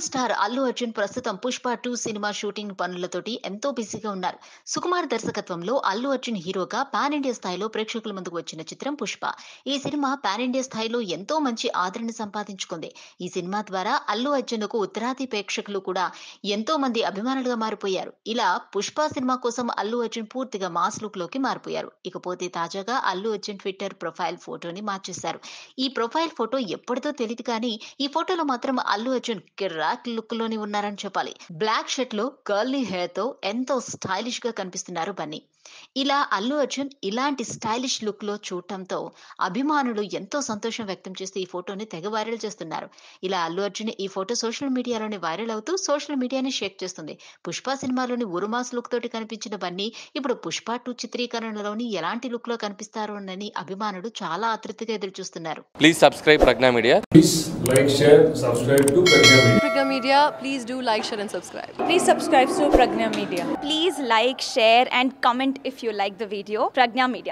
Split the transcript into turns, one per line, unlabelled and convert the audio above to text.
Star Allu Arjun ప్రస్తుతం Pushpa two సినిమా shooting పనులతోటి ఎంతో బిజీగా ఉన్నారు సుకుమార్ దర్శకత్వంలో అల్లు అర్జున్ హీరోగా పాన్ ఇండియా స్థాయిలో ప్రేక్షకుల ముందుకు వచ్చిన చిత్రం పుష్ప ఈ సినిమా పాన్ ఇండియా స్థాయిలో ఎంతో మంచి ఆదరణ సంపాదించుకుంది ఈ సినిమా ద్వారా అల్లు అర్జున్ కు ఉత్తరాది ప్రేక్షకులు కూడా ఎంతో మంది అభిమానులుగా మారిపోయారు ఇలా పుష్ప సినిమా కోసం అల్లు అర్జున్ పూర్తిగా మాస్ లుక్ లోకి మారిపోయారు ఇకపోతే తాజాగా అల్లు అర్జున్ ట్విట్టర్ ప్రొఫైల్ ఫోటోని మార్చేశారు ఈ ప్రొఫైల్ ఫోటో ఎప్పటిదో తెలియదు కానీ ఈ ఫోటోలో మాత్రం అల్లు అర్జున్ కిర్రాక్ లుక్ లోని ఉన్నారని చెప్పాలి బ్లాక్ షర్ట్ లో కర్లీ హెయిర్ తో ఎంతో స్టైలిష్ గా కనిపిస్తున్నారు బన్నీ ఇలా అల్లు అర్జున్ ఇలాంటి స్టైలిష్ లుక్ లో చూడటంతో అభిమానులు ఎంతో సంతోషం వ్యక్తం చేస్తూ ఈ ఫోటోని తెగ వైరల్ చేస్తున్నారు ఇలా అల్లు అర్జున్ ఈ ఫోటో సోషల్ మీడియాలోని వైరల్ అవుతూ సోషల్ మీడియాని షేక్ చేస్తుంది పుష్ప సినిమాలోని ఉరుమాస్ లుక్ తోటి కనిపించిన బన్నీ ఇప్పుడు పుష్ప టూ చిత్రీకరణలోని ఎలాంటి లుక్ లో కనిపిస్తారు అని అభిమానులు చాలా ఆతృతగా ఎదురు చూస్తున్నారు
Please subscribe Pragna Media.
Please like, share, subscribe to Pragya Media.
Pragya Media, please do like, share, and subscribe.
Please subscribe to Pragna Media.
Please like, share, and comment if you like the video. Pragna Media.